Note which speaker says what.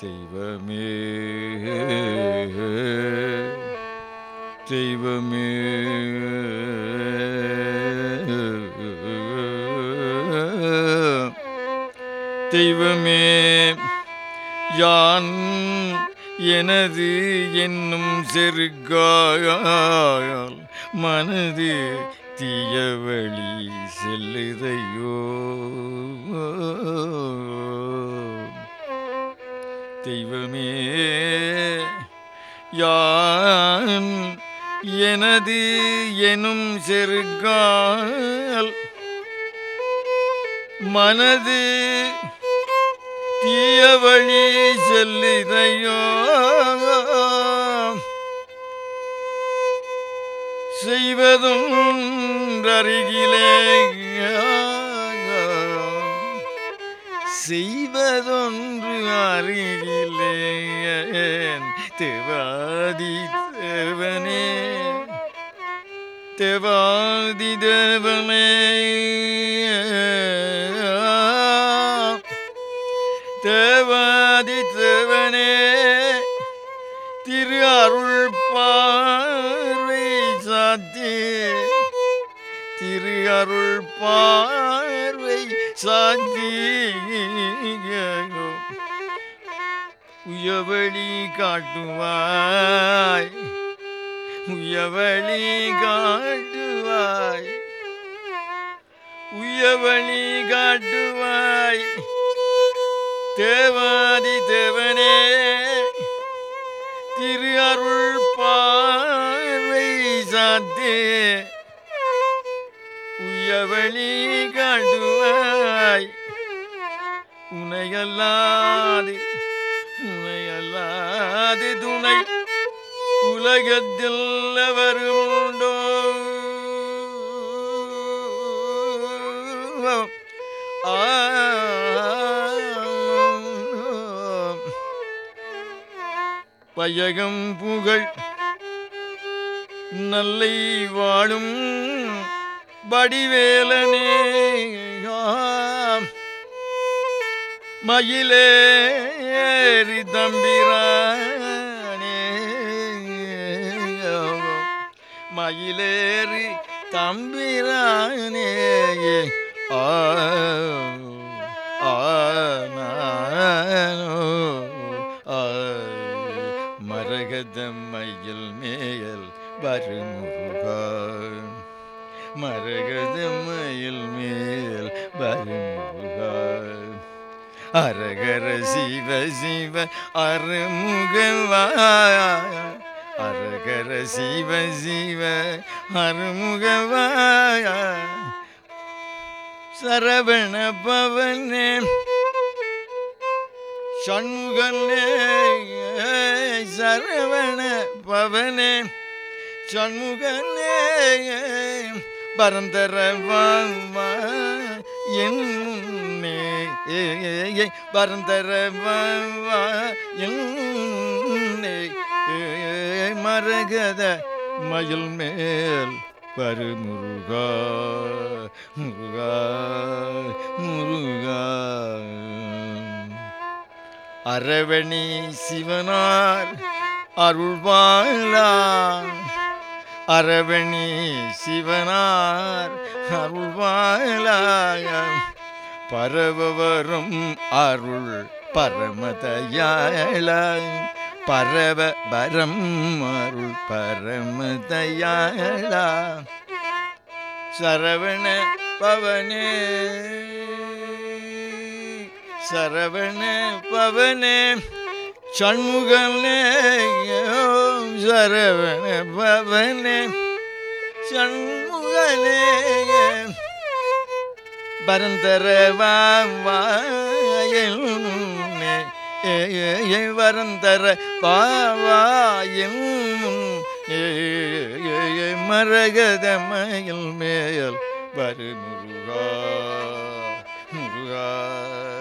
Speaker 1: தெய்வமே தெய்வமே தெய்வமே யான் எனது என்னும் செருக்காயால் மனது தீய வழி செல்லுதையோ தெய்வமே யான் எனது எனும் செருக்கால் மனது தீய வழி செல்லுதையோ செய்வதும் அருகிலே செய்வதொன்று அருகிலே தேவாதி தேவனே தேவாதி தேவனே தேவாதி தேவனே திரு அருள் பார்வை சாத்தி திரு அருள் பார்வை சாத்தி உயவழி காட்டுவாய் உயவழி காட்டுவாய் உயவழி காட்டுவாய் தேவாதி தேவனே திரு அருள் பார்வை சாத்தே உயவழி காட்டுவாய் உனையல்லாது உனையல்லாது துணை உலகத்தில் எவருண்டோ ஆ பையகம் புகழ் நல்லை வாழும் வடிவேலனே ஆம். மயிலேறி தம்பிரானே மயிலேறி தம்பிரானே ஆ ஆ நானோ ஆ மரகத மயில் மேயல் வருமுருகா மரகத மயில் மேல் வருமுருகா அரகர சிவ சிவ அருமுகவா அரகர சிவ சிவ அருமுகவா சரவண பவனே சண்முகனே சரவண பவனே சண்முகனே பரந்தர வாமா என் முன்னே பரந்தர வாமா என் முன்னே மரகத மயில் மேல் பருமுருகா முருகா முருகா அரவணி சிவனார் அருள்வாழா அரவணி சிவனார் அருள்வாழா பரவவரும் அருள் பரமதயாள பரவ பரம் அருள் பரமதயாள சரவண பவனே சரவண பவனே சண்முகனே சரவண பவனே சண்முகனே பரந்தர வாயல் வரந்தர பாவாயில் மரகத மயில் மேல் வரு முருகா முருகா